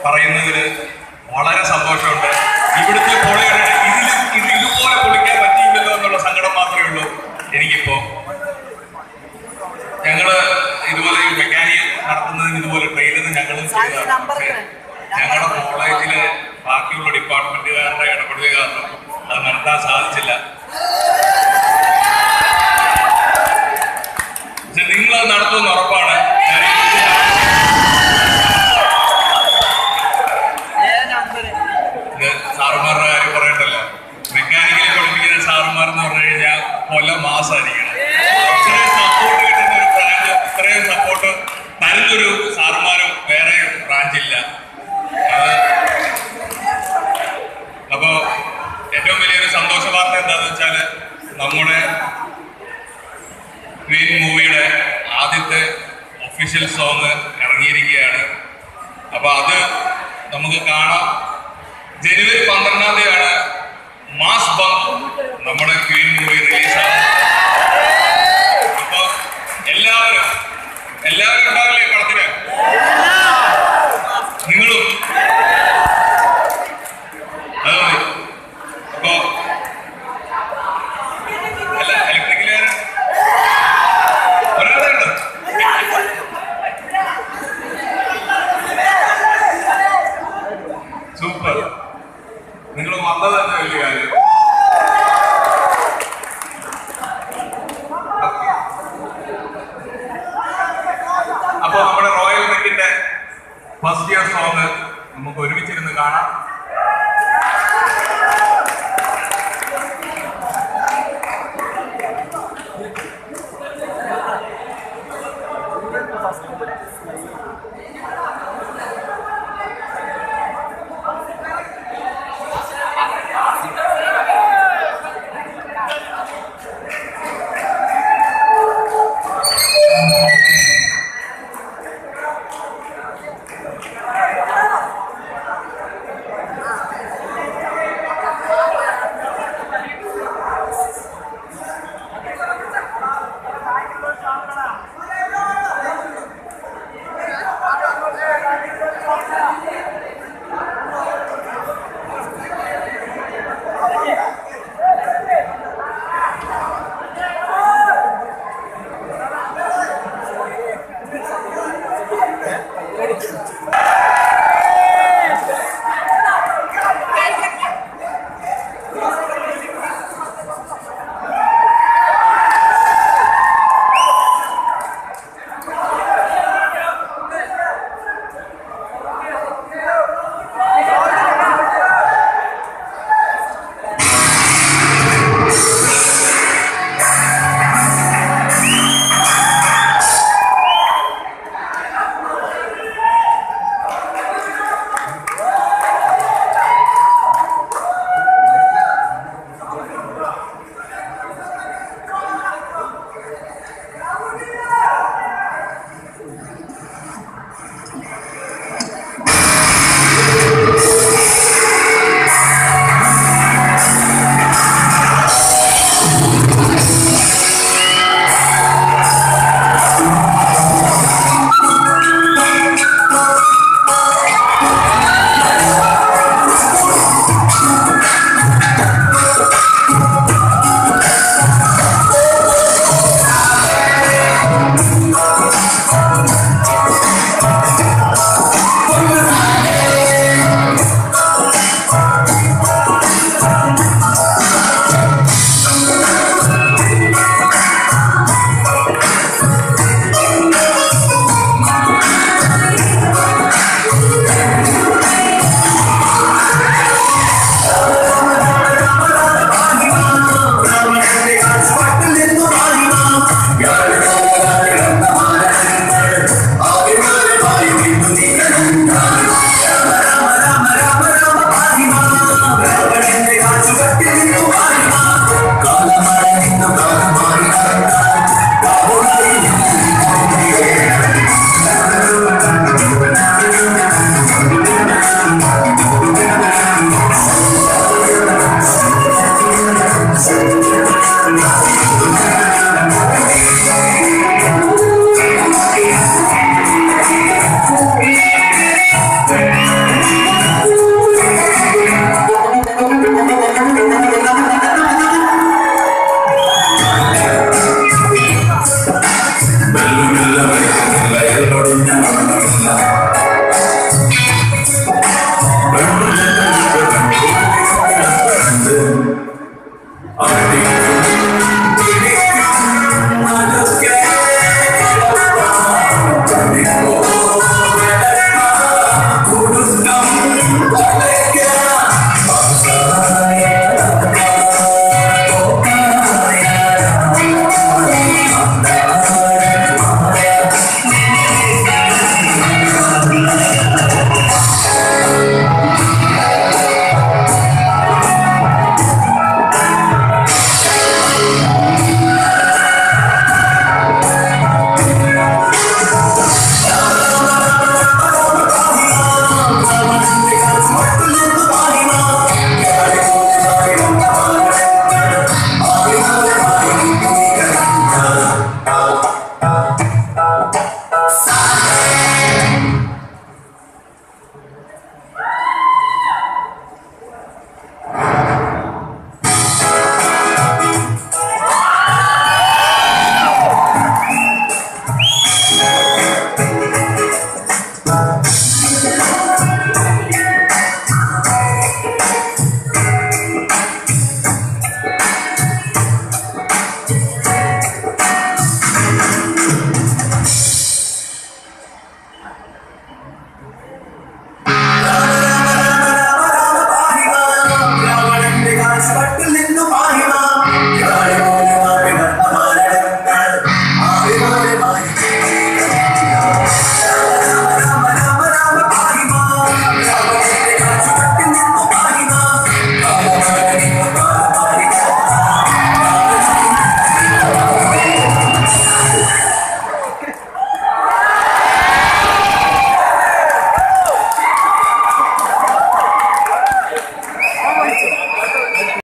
പറയുന്നതിൽ വളരെ സന്തോഷമുണ്ട് ഇവിടുത്തെ പൊളിയുടെ ഇതിൽ ഇത് ഇതുപോലെ പൊളിക്കാൻ പറ്റിയില്ലല്ലോ എന്നുള്ള സങ്കടം മാത്രമേ ഉള്ളൂ എനിക്കിപ്പോ ഞങ്ങള് ഇതുപോലെ ഈ മെക്കാനിക് നടത്തുന്നതിന് ഇതുപോലെ ട്രെയിനിൽ ഞങ്ങളും ചെയ്തതാണ് പക്ഷേ ഞങ്ങളുടെ കോളേജില് ബാക്കിയുള്ള ഡിപ്പാർട്ട്മെന്റുകാരുടെ ഇടപെടൽ കാരണം അത് നടത്താൻ സാധിച്ചില്ല പക്ഷെ നിങ്ങൾ അത് നടത്തുമെന്ന് ഉറപ്പാണ് ഞാൻ ഈ ഇത് സാറുമാരുടെ കാര്യം പറയണ്ടല്ലോ മെക്കാനിക്കലി പഠിപ്പിക്കുന്ന സാറുമാർ എന്ന് പറഞ്ഞു കഴിഞ്ഞാൽ കൊല്ല മാസമായിരിക്കണം ഇത്രയും സപ്പോർട്ട് കിട്ടുന്ന ഒരു ബ്രാഞ്ച് ഇത്രയും സപ്പോർട്ട് തരുന്നൊരു സാറുമാരും വേറെ ബ്രാഞ്ചില്ല അത് അപ്പോ ഏറ്റവും വലിയൊരു സന്തോഷ വാർത്ത എന്താന്ന് വെച്ചാല് നമ്മുടെ ക്വീൻ മൂവിയുടെ ആദ്യത്തെ ഒഫീഷ്യൽ സോങ് ഇറങ്ങിയിരിക്കുകയാണ് അപ്പൊ അത് നമുക്ക് കാണാം ജനുവരി പന്ത്രണ്ടാം തീയതിയാണ് മാസ് ബം നമ്മുടെ ക്വീൻ മൂവി റിലീസാണ് അപ്പൊ എല്ലാവരും എല്ലാവരും ഉണ്ടാവില്ലേ പടത്തിന് നിങ്ങളും അത് മതി അപ്പൊ അല്ല ഇലക്ട്രിക്കല് ഒരാളെ ഉണ്ട് സൂപ്പർ നിങ്ങൾ വന്നത് തന്നെ വലിയ കാര്യം അപ്പൊ നമ്മുടെ റോയൽ മെക്കിന്റെ ഫസ്റ്റ് ഇയർ സോങ് നമുക്ക് ഒരുമിച്ചിരുന്ന് കാണാം Ready?